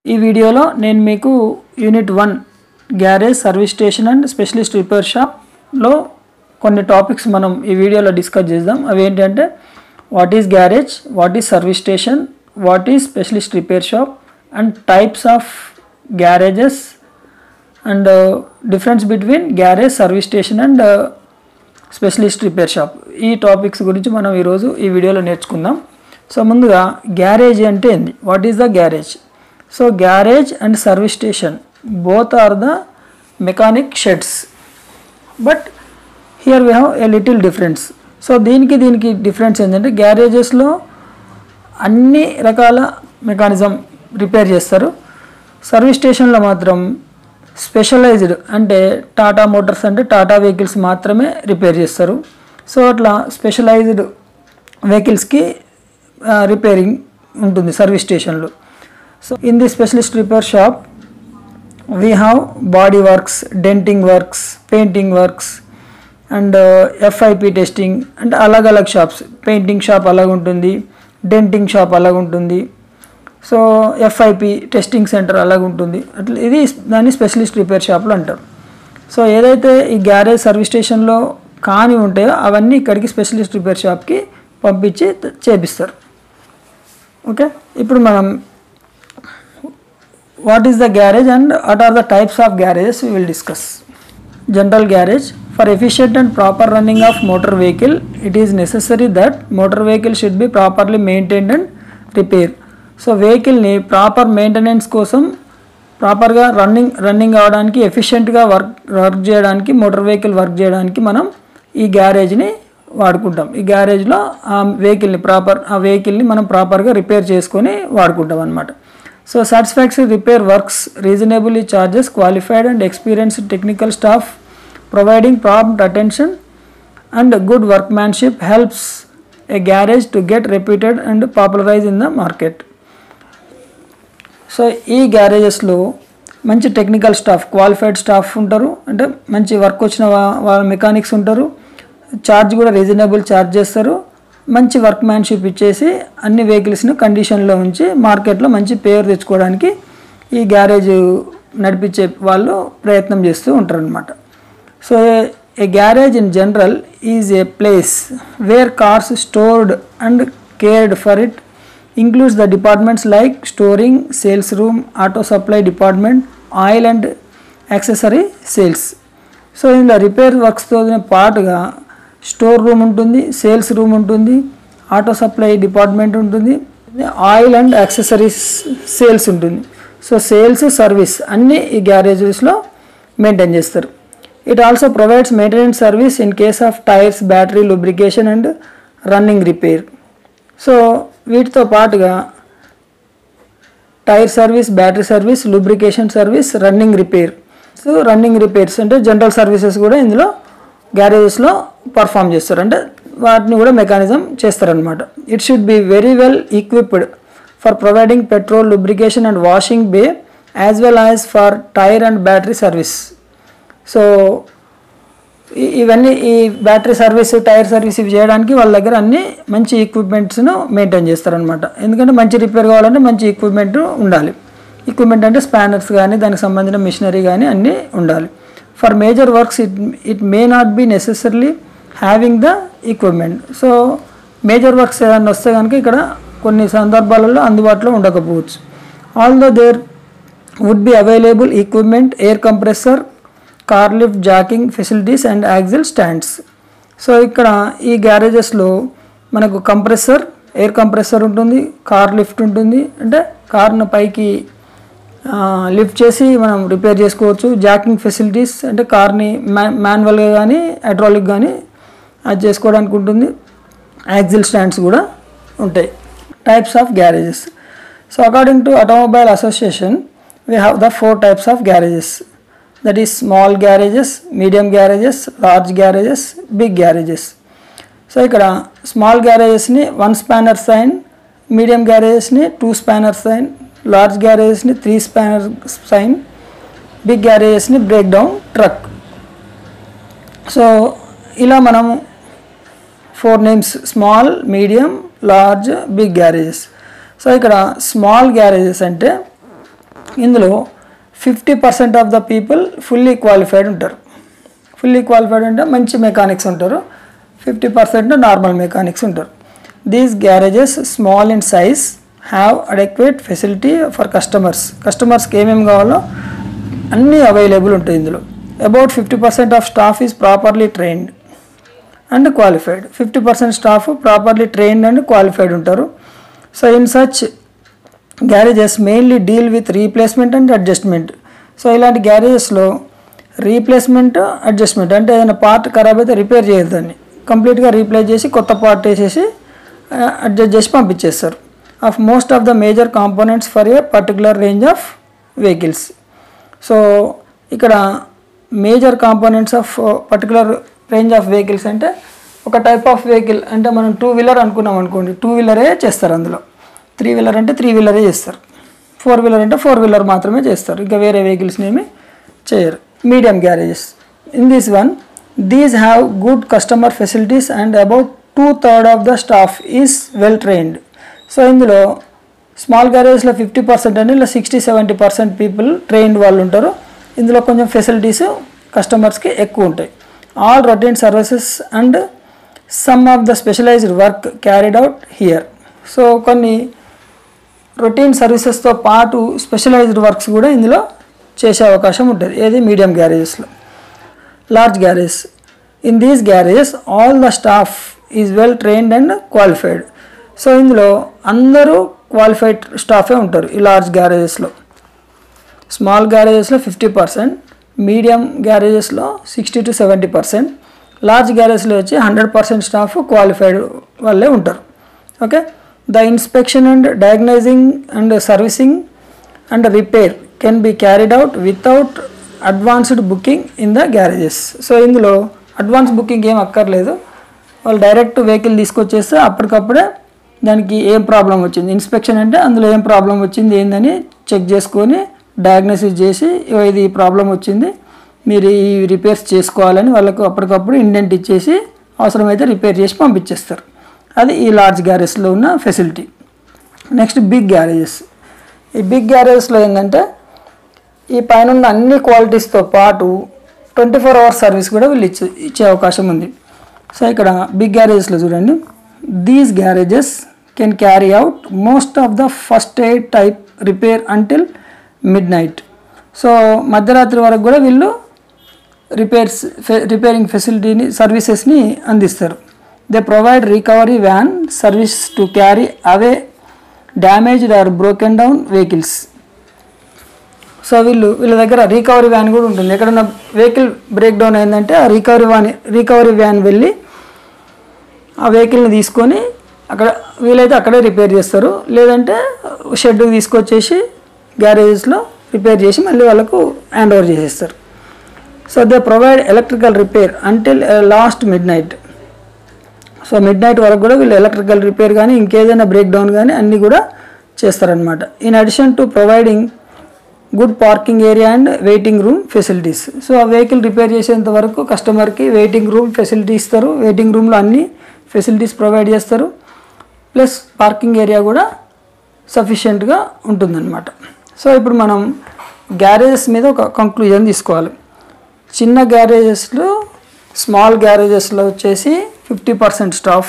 ఈ వీడియోలో నేను మీకు unit one garage service station and specialist repair షాప్లో కొన్ని టాపిక్స్ మనం ఈ వీడియోలో డిస్కస్ చేద్దాం అవి ఏంటంటే what is garage what is service station what is specialist repair shop and types of garages and difference between garage service station and specialist repair shop ఈ topics గురించి మనం ఈరోజు ఈ వీడియోలో నేర్చుకుందాం సో ముందుగా గ్యారేజ్ అంటే ఏంది what is the garage so garage and service station both are the mechanic sheds but here we have a little difference so దీనికి దీనికి డిఫరెన్స్ ఏంటంటే గ్యారేజెస్లో అన్ని రకాల మెకానిజం రిపేర్ చేస్తారు సర్వీస్ స్టేషన్లో మాత్రం స్పెషలైజ్డ్ అంటే టాటా మోటార్స్ అంటే టాటా వెహికల్స్ మాత్రమే రిపేర్ చేస్తారు సో అట్లా స్పెషలైజ్డ్ వెహికల్స్కి రిపేరింగ్ ఉంటుంది సర్వీస్ స్టేషన్లో so in the specialist repair shop we have body works denting works painting works and FIP testing అంటే అలగ్ అలగ్ షాప్స్ పెయింటింగ్ షాప్ అలాగ ఉంటుంది డెంటింగ్ షాప్ అలాగ ఉంటుంది సో ఎఫ్ఐపి టెస్టింగ్ సెంటర్ అలాగ ఉంటుంది అట్లా ఇది దాన్ని స్పెషలిస్ట్ రిపేర్ షాప్లు అంటారు సో ఏదైతే ఈ గ్యారేజ్ సర్వీస్ స్టేషన్లో కాని ఉంటాయో అవన్నీ ఇక్కడికి స్పెషలిస్ట్ రిపేర్ షాప్కి పంపించి చేపిస్తారు ఓకే ఇప్పుడు మనం what is the garage and what are the types of garages we will discuss general garage for efficient and proper running of motor vehicle it is necessary that motor vehicle should be properly maintained and repair so వెహికల్ని proper maintenance కోసం ప్రాపర్గా running running అవడానికి ఎఫిషియెంట్గా work work చేయడానికి motor vehicle work చేయడానికి మనం ఈ గ్యారేజ్ని వాడుకుంటాం ఈ గ్యారేజ్లో ఆ వెహికల్ని ప్రాపర్ ఆ వెహికల్ని మనం ప్రాపర్గా రిపేర్ చేసుకొని వాడుకుంటాం అనమాట so satisfactory repair works reasonably charges qualified and experienced technical staff providing prompt attention and good workmanship helps a garage to get reputed and popularise in the market so ఈ గ్యారేజెస్లో మంచి టెక్నికల్ స్టాఫ్ క్వాలిఫైడ్ స్టాఫ్ ఉంటారు అంటే మంచి work వచ్చిన వాళ్ళ mechanics ఉంటారు charge కూడా రీజనబుల్ ఛార్జ్ చేస్తారు మంచి వర్క్ మ్యాన్షిప్ ఇచ్చేసి అన్ని వెహికల్స్ని కండిషన్లో ఉంచి మార్కెట్లో మంచి పేరు తెచ్చుకోవడానికి ఈ గ్యారేజ్ నడిపించే వాళ్ళు ప్రయత్నం చేస్తూ ఉంటారు అనమాట so a garage in general is a place where cars stored and cared for it includes the departments like storing, sales room, auto supply department, oil and accessory sales. So ఇందులో repair వర్క్స్తో పాటుగా store room ఉంటుంది sales room ఉంటుంది auto supply department ఉంటుంది oil and accessories sales ఉంటుంది so sales service అన్నీ ఈ గ్యారేజెస్లో మెయింటైన్ చేస్తారు it also provides maintenance service in case of tyres battery lubrication and running repair so వీటితో పాటుగా tyre service battery service lubrication service running repair so running repairs అంటే general services కూడా ఇందులో గ్యారేజెస్లో perform చేస్తారు అంటే వాటిని కూడా మెకానిజం చేస్తారనమాట it should be very well equipped for providing petrol lubrication and washing bay as well as for tyre and battery service so ఇవన్నీ ఈ బ్యాటరీ సర్వీస్ టైర్ సర్వీస్ ఇవి చేయడానికి వాళ్ళ దగ్గర అన్ని మంచి ఎక్విప్మెంట్స్ను మెయింటైన్ చేస్తారనమాట ఎందుకంటే మంచి రిపేర్ కావాలంటే మంచి ఎక్విప్మెంట్ ఉండాలి ఎక్విప్మెంట్ అంటే స్పానర్స్ కానీ దానికి సంబంధించిన మిషనరీ కానీ అన్నీ ఉండాలి for major works it it may not be necessarily having the equipment so major works ఏదైనా వస్తే కనుక ఇక్కడ కొన్ని సందర్భాలలో అందుబాటులో ఉండకపోవచ్చు although there would be available equipment air compressor car lift jacking facilities and axle stands so ఇక్కడ ఈ గ్యారేజెస్లో మనకు కంప్రెసర్ ఎయిర్ కంప్రెసర్ ఉంటుంది కార్ లిఫ్ట్ ఉంటుంది అంటే కార్ను పైకి లిఫ్ట్ చేసి మనం రిపేర్ చేసుకోవచ్చు జాకింగ్ ఫెసిలిటీస్ అంటే కార్ని మ్యా మాన్యువల్గా కానీ హైడ్రాలిక్ కానీ అది చేసుకోవడానికి ఉంటుంది యాక్సిల్ స్టాండ్స్ కూడా ఉంటాయి types of garages so according to automobile association we have the four types of garages that is small garages medium garages large garages big garages so ఇక్కడ స్మాల్ గ్యారేజెస్ని వన్ స్పానర్ సైన్ మీడియం గ్యారేజెస్ని two spanner sign large గ్యారేజెస్ని three spanner sign big గ్యారేజెస్ని breakdown truck so ఇలా మనము four names small medium large big garages so ఇక్కడ small garages అంటే ఇందులో fifty percent of the people fully qualified ఉంటారు fully qualified అంటే మంచి మెకానిక్స్ ఉంటారు ఫిఫ్టీ పర్సెంట్ నార్మల్ మెకానిక్స్ ఉంటారు these garages small in size have adequate facility for customers కస్టమర్స్కి ఏమేమి కావాలో అన్నీ అవైలబుల్ ఉంటాయి ఇందులో about fifty percent of staff is properly trained and qualified fifty percent staff properly trained and qualified ఉంటారు so in such garages mainly deal with replacement and adjustment so ఇలాంటి గ్యారేజెస్లో replacement adjustment అంటే ఏదైనా part ఖరాబ్ అయితే repair చేయదు దాన్ని కంప్లీట్గా రీప్లేస్ చేసి కొత్త పార్ట్ వేసేసి అడ్జస్ట్ చేసి పంపించేస్తారు of most of the major components for a particular range of vehicles so ఇక్కడ major components of particular range of vehicles అంటే ఒక టైప్ ఆఫ్ వెహికల్ అంటే మనం టూ వీలర్ అనుకున్నాం అనుకోండి టూ వీలరే చేస్తారు అందులో త్రీ వీలర్ అంటే త్రీ వీలరే చేస్తారు ఫోర్ వీలర్ అంటే ఫోర్ వీలర్ మాత్రమే చేస్తారు ఇంకా వేరే వెహికల్స్ని ఏమి చేయరు medium garages in this one these have good customer facilities and about two third of the staff is well trained so ఇందులో స్మాల్ గ్యారేజ్లో ఫిఫ్టీ పర్సెంట్ అండి ఇలా sixty seventy percent people trained వాళ్ళు ఉంటారు ఇందులో కొంచెం ఫెసిలిటీస్ కస్టమర్స్కి ఎక్కువ ఉంటాయి all routine services and some of the specialised work carried out here so కొన్ని రొటీన్ సర్వీసెస్తో పాటు స్పెషలైజ్డ్ వర్క్స్ కూడా ఇందులో చేసే అవకాశం ఉంటుంది ఏది మీడియం గ్యారేజెస్లో large garage in these garages all the staff is well trained and qualified so ఇందులో అందరూ క్వాలిఫైడ్ స్టాఫే ఉంటారు ఈ లార్జ్ గ్యారేజెస్లో స్మాల్ గ్యారేజెస్లో ఫిఫ్టీ పర్సెంట్ మీడియం గ్యారేజెస్లో sixty to seventy percent large గ్యారేజ్లో వచ్చి హండ్రెడ్ పర్సెంట్ స్టాఫ్ క్వాలిఫైడ్ వాళ్ళే ఉంటారు okay the inspection and diagnosing and servicing and repair can be carried out without advanced booking in the garages so ఇందులో advance booking ఏం అక్కర్లేదు వాళ్ళు direct vehicle తీసుకొచ్చేస్తే అప్పటికప్పుడే దానికి ఏం ప్రాబ్లం వచ్చింది ఇన్స్పెక్షన్ అంటే అందులో ఏం ప్రాబ్లం వచ్చింది ఏందని చెక్ చేసుకొని డయాగ్నోసిస్ చేసి "ఇగో ఇది ఈ ప్రాబ్లం వచ్చింది మీరు ఈ రిపేర్స్ చేసుకోవాలని వాళ్ళకు అప్పటికప్పుడు ఇండెంట్ ఇచ్చేసి అవసరమైతే రిపేర్ చేసి పంపించేస్తారు అది ఈ లార్జ్ గ్యారేజ్లో ఉన్న ఫెసిలిటీ నెక్స్ట్ బిగ్ గ్యారేజెస్ ఈ బిగ్ గ్యారేజెస్లో ఏంటంటే ఈ పైన ఉన్న అన్ని క్వాలిటీస్తో పాటు ట్వంటీ ఫోర్ అవర్స్ సర్వీస్ కూడా వీళ్ళు ఇచ్చే ఇచ్చే అవకాశం ఉంది సో ఇక్కడ బిగ్ గ్యారేజెస్లో చూడండి these garages can carry out most of the first aid type repair until midnight so మధ్యరాత్రి వరకు కూడా వీళ్ళు రిపేర్స్ రిపేరింగ్ ఫెసిలిటీని సర్వీసెస్ని అందిస్తారు they provide recovery van service to carry away damaged or broken down vehicles so వీళ్ళు వీళ్ళ దగ్గర రికవరీ వ్యాన్ కూడా ఉంటుంది ఎక్కడన్నా వెహికల్ బ్రేక్ డౌన్ అయిందంటే ఆ రికవరీ వ్యాన్ రికవరీ వ్యాన్ వెళ్ళి ఆ వెహికల్ని తీసుకొని అక్కడ వీలైతే అక్కడే రిపేర్ చేస్తారు లేదంటే షెడ్కి తీసుకొచ్చేసి గ్యారేజెస్లో రిపేర్ చేసి మళ్ళీ వాళ్ళకు హ్యాండ్ ఓవర్ చేసేస్తారు so they provide electrical repair until last midnight so midnight వరకు కూడా వీళ్ళు ఎలక్ట్రికల్ రిపేర్ కానీ ఇంకేదైనా బ్రేక్ డౌన్ కానీ అన్నీ కూడా చేస్తారనమాట in addition to providing good parking area and waiting room facilities so ఆ వెహికల్ రిపేర్ చేసేంత వరకు కస్టమర్కి వెయిటింగ్ రూమ్ ఫెసిలిటీ ఇస్తారు వెయిటింగ్ రూమ్లో అన్ని ఫెసిలిటీస్ ప్రొవైడ్ చేస్తారు ప్లస్ పార్కింగ్ ఏరియా కూడా సఫిషియెంట్గా ఉంటుందన్నమాట సో ఇప్పుడు మనం గ్యారేజెస్ మీద ఒక కంక్లూజన్ తీసుకోవాలి చిన్న గ్యారేజెస్లో స్మాల్ గ్యారేజెస్లో వచ్చేసి fifty percent staff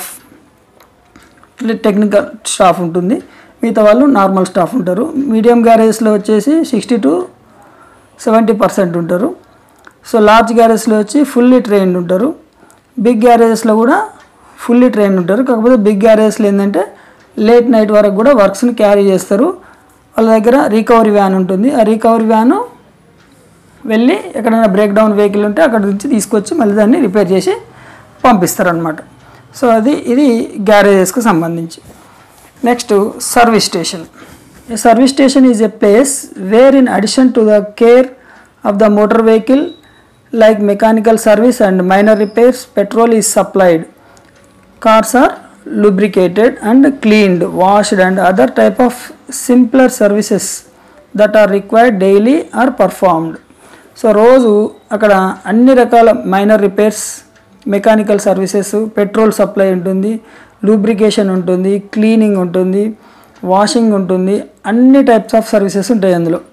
technical staff ఉంటుంది మిగతా వాళ్ళు నార్మల్ స్టాఫ్ ఉంటారు మీడియం గ్యారేజెస్లో వచ్చేసి సిక్స్టీ టు సెవెంటీ పర్సెంట్ ఉంటారు సో లార్జ్ గ్యారేజ్లో వచ్చి ఫుల్లీ ట్రైన్డ్ ఉంటారు బిగ్ గ్యారేజెస్లో కూడా ఫుల్లీ ట్రైన్డ్ ఉంటారు కాకపోతే బిగ్ గ్యారేజ్లో ఏంటంటే లేట్ నైట్ వరకు కూడా వర్క్స్ని క్యారీ చేస్తారు వాళ్ళ దగ్గర రికవరీ వ్యాన్ ఉంటుంది ఆ రికవరీ వ్యాను వెళ్ళి ఎక్కడైనా బ్రేక్ డౌన్ వెహికల్ ఉంటే అక్కడ నుంచి తీసుకొచ్చి మళ్ళీ దాన్ని రిపేర్ చేసి పంపిస్తారనమాట సో అది ఇది గ్యారేజెస్కి సంబంధించి next service station a service station is a place where in addition to the care of the motor vehicle like mechanical service and minor repairs petrol is supplied cars are lubricated and cleaned washed and other type of simpler services that are required daily are performed so రోజు అక్కడ అన్ని రకాల minor repairs mechanical services petrol supply ఉంటుంది lubrication ఉంటుంది cleaning ఉంటుంది washing ఉంటుంది అన్ని types of services ఉంటాయి అందులో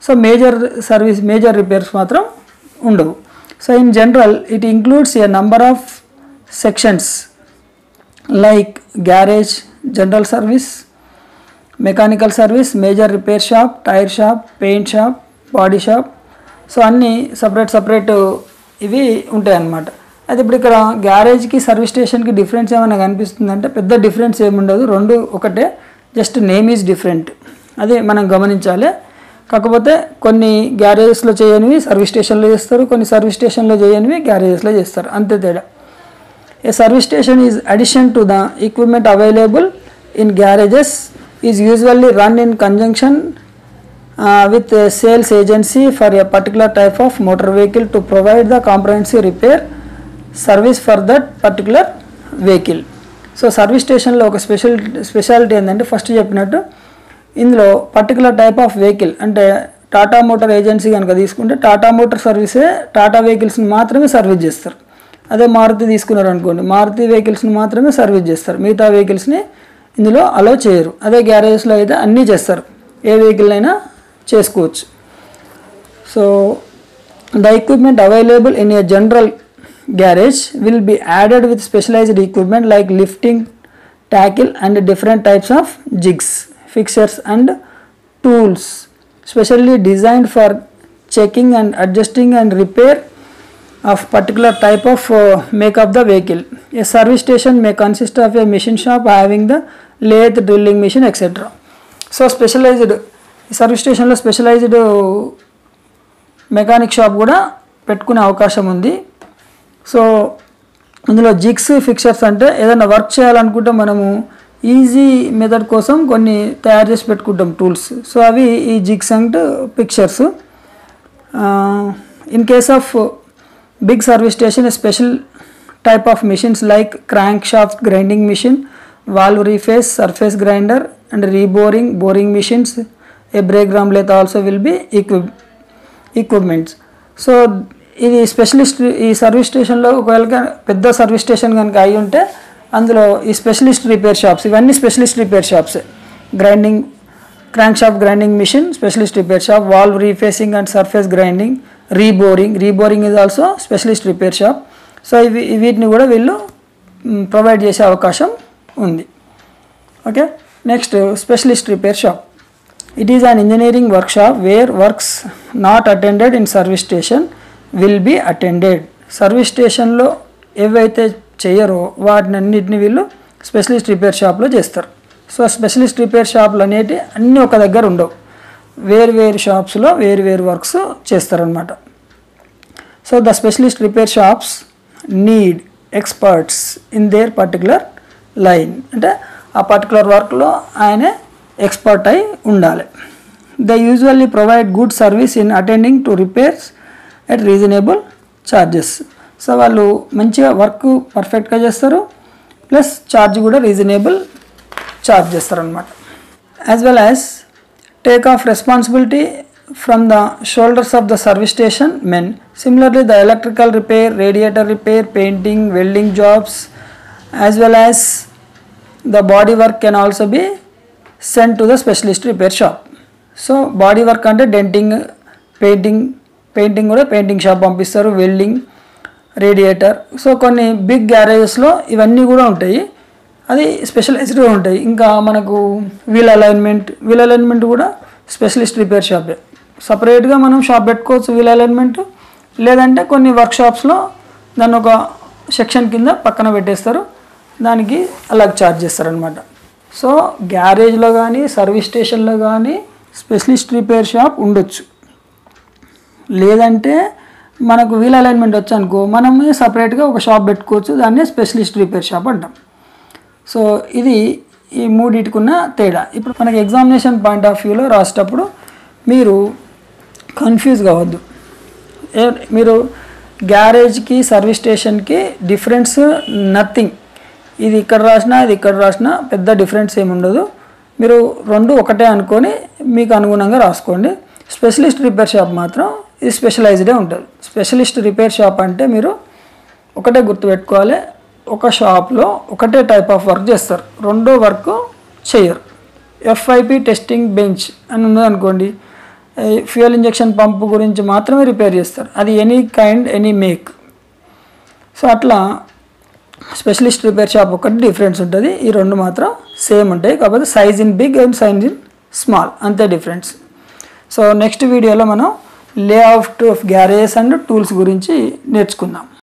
so major service major repairs మాత్రం ఉండవు so in general it includes a number of sections like garage general service mechanical service major repair shop tyre shop paint shop body shop so అన్నీ separate separate ఇవి ఉంటాయి అన్నమాట అయితే ఇప్పుడు ఇక్కడ గ్యారేజ్కి సర్వీస్ స్టేషన్కి డిఫరెన్స్ ఏమైనా కనిపిస్తుందంటే పెద్ద డిఫరెన్స్ ఏముండదు రెండు ఒకటే జస్ట్ నేమ్ ఈజ్ డిఫరెంట్ అదే మనం గమనించాలి కాకపోతే కొన్ని గ్యారేజెస్లో చేయనివి సర్వీస్ స్టేషన్లో చేస్తారు కొన్ని సర్వీస్ స్టేషన్లో చేయనివి గ్యారేజెస్లో చేస్తారు అంతే తేడా A service station is addition to the equipment available in garages is usually run in conjunction uh, with a sales agency for a particular type of motor vehicle to provide the comprehensive repair service for that particular vehicle. So service స్టేషన్లో ఒక special speciality ఏంటంటే first చెప్పినట్టు ఇందులో particular type of vehicle అంటే Tata motor agency కనుక తీసుకుంటే Tata motor సర్వీసే టాటా వెహికల్స్ని మాత్రమే సర్వీస్ చేస్తారు అదే మారుతి తీసుకున్నారు అనుకోండి మారుతి వెహికల్స్ని మాత్రమే సర్వీస్ చేస్తారు మిగతా వెహికల్స్ని ఇందులో అలో చేయరు అదే గ్యారేజెస్లో అయితే అన్నీ చేస్తారు ఏ వెహికల్ అయినా చేసుకోవచ్చు so the equipment available in a general garage will be added with specialized equipment like lifting tackle and different types of jigs fixtures and tools specially designed for checking and adjusting and repair of particular type of uh, make of the vehicle a service station may consist of a machine shop having the lathe drilling machine etc so specialised service స్టేషన్లో specialised mechanic shop కూడా పెట్టుకునే అవకాశం ఉంది so ఇందులో jigs fixtures అంటే ఏదైనా work చేయాలనుకుంటే మనము ఈజీ మెథడ్ కోసం కొన్ని తయారు చేసి పెట్టుకుంటాం టూల్స్ సో అవి ఈ jigs and pictures in case of big service station special type of machines like crankshaft grinding machine valve reface surface grinder and reboring boring machines a brake drum lathe also will be equip equipments so ఇది specialist ఈ service స్టేషన్లో ఒకవేళ గా- పెద్ద service station కనుక అయి ఉంటే అందులో ఈ స్పెషలిస్ట్ రిపేర్ షాప్స్ ఇవన్నీ specialist repair shops grinding crank shop grinding machine specialist repair shop valve refacing and surface grinding reboring reboring is also specialist repair shop so ఇవి వీటిని కూడా వీళ్ళు ప్రొవైడ్ చేసే అవకాశం ఉంది okay next specialist repair shop it is an engineering workshop where works not attended in service station will be attended service స్టేషన్లో ఏవైతే చేయరో వాటిని అన్నిటిని వీళ్ళు స్పెషలిస్ట్ రిపేర్ షాప్లో చేస్తారు సో స్పెషలిస్ట్ రిపేర్ షాప్లు అనేటి అన్నీ ఒక దగ్గర ఉండవు వేరు వేరు షాప్స్లో వేరు వేరు వర్క్స్ చేస్తారనమాట so the specialist repair shops need experts in their particular line అంటే ఆ పర్టికులర్ వర్క్లో ఆయనే ఎక్స్పర్ట్ అయి ఉండాలి they usually provide good service in attending to repairs at reasonable charges so వాళ్ళు మంచిగా వర్క్ పర్ఫెక్ట్గా చేస్తారు ప్లస్ ఛార్జ్ కూడా రీజనబుల్ ఛార్జ్ చేస్తారనమాట as well as take off responsibility from the shoulders of the service station men. Similarly, the electrical repair, radiator repair, painting, welding jobs, as well as the body work can also be sent to the specialist repair shop. So body work అంటే denting painting painting కూడా painting shop పంపిస్తారు welding radiator so కొన్ని big గ్యారేజెస్లో ఇవన్నీ కూడా ఉంటాయి అది స్పెషలైజ్డ్గా ఉంటాయి ఇంకా మనకు వీల్ అలైన్మెంట్ వీల్ అలైన్మెంట్ కూడా స్పెషలిస్ట్ రిపేర్ షాపే సపరేట్గా మనం షాప్ పెట్టుకోవచ్చు వీల్ అలైన్మెంట్ లేదంటే కొన్ని వర్క్ షాప్స్లో దాన్ని ఒక సెక్షన్ కింద పక్కన పెట్టేస్తారు దానికి అలాగ ఛార్జ్ చేస్తారనమాట సో గ్యారేజ్లో కానీ సర్వీస్ స్టేషన్లో కానీ స్పెషలిస్ట్ రిపేర్ షాప్ ఉండొచ్చు లేదంటే మనకు వీల్ అలైన్మెంట్ వచ్చనుకో మనమే సపరేట్గా ఒక షాప్ పెట్టుకోవచ్చు దాన్ని స్పెషలిస్ట్ రిపేర్ షాప్ అంటాం సో ఇది ఈ మూడింటికున్న తేడా ఇప్పుడు మనకి ఎగ్జామినేషన్ పాయింట్ ఆఫ్ వ్యూలో రాసేటప్పుడు మీరు కన్ఫ్యూజ్ కావద్దు ఏ- మీరు గ్యారేజ్కి సర్వీస్ స్టేషన్కి డిఫరెన్స్ నథింగ్ ఇది ఇక్కడ రాసినా ఇది ఇక్కడ రాసినా పెద్ద డిఫరెన్స్ ఏమి ఉండదు మీరు రెండు ఒకటే అనుకొని మీకు అనుగుణంగా రాసుకోండి స్పెషలిస్ట్ రిపేర్ షాప్ మాత్రం ఇది స్పెషలైజ్డే ఉంటుంది స్పెషలిస్ట్ రిపేర్ షాప్ అంటే మీరు ఒకటే గుర్తుపెట్టుకోవాలి ఒక షాప్లో ఒకటే టైప్ ఆఫ్ వర్క్ చేస్తారు రెండో వర్క్ చేయరు ఎఫ్ఐపి టెస్టింగ్ బెంచ్ అని ఉన్నదనుకోండి ఫ్యూయల్ ఇంజెక్షన్ పంప్ గురించి మాత్రమే రిపేర్ చేస్తారు అది any kind any make so అట్లా స్పెషలిస్ట్ రిపేర్ షాప్ ఒకటి డిఫరెన్స్ ఉంటుంది ఈ రెండు మాత్రం సేమ్ ఉంటాయి కాకపోతే size in big and size in small అంతే డిఫరెన్స్ సో నెక్స్ట్ వీడియోలో మనం layout of garages and tools గురించి నేర్చుకుందాం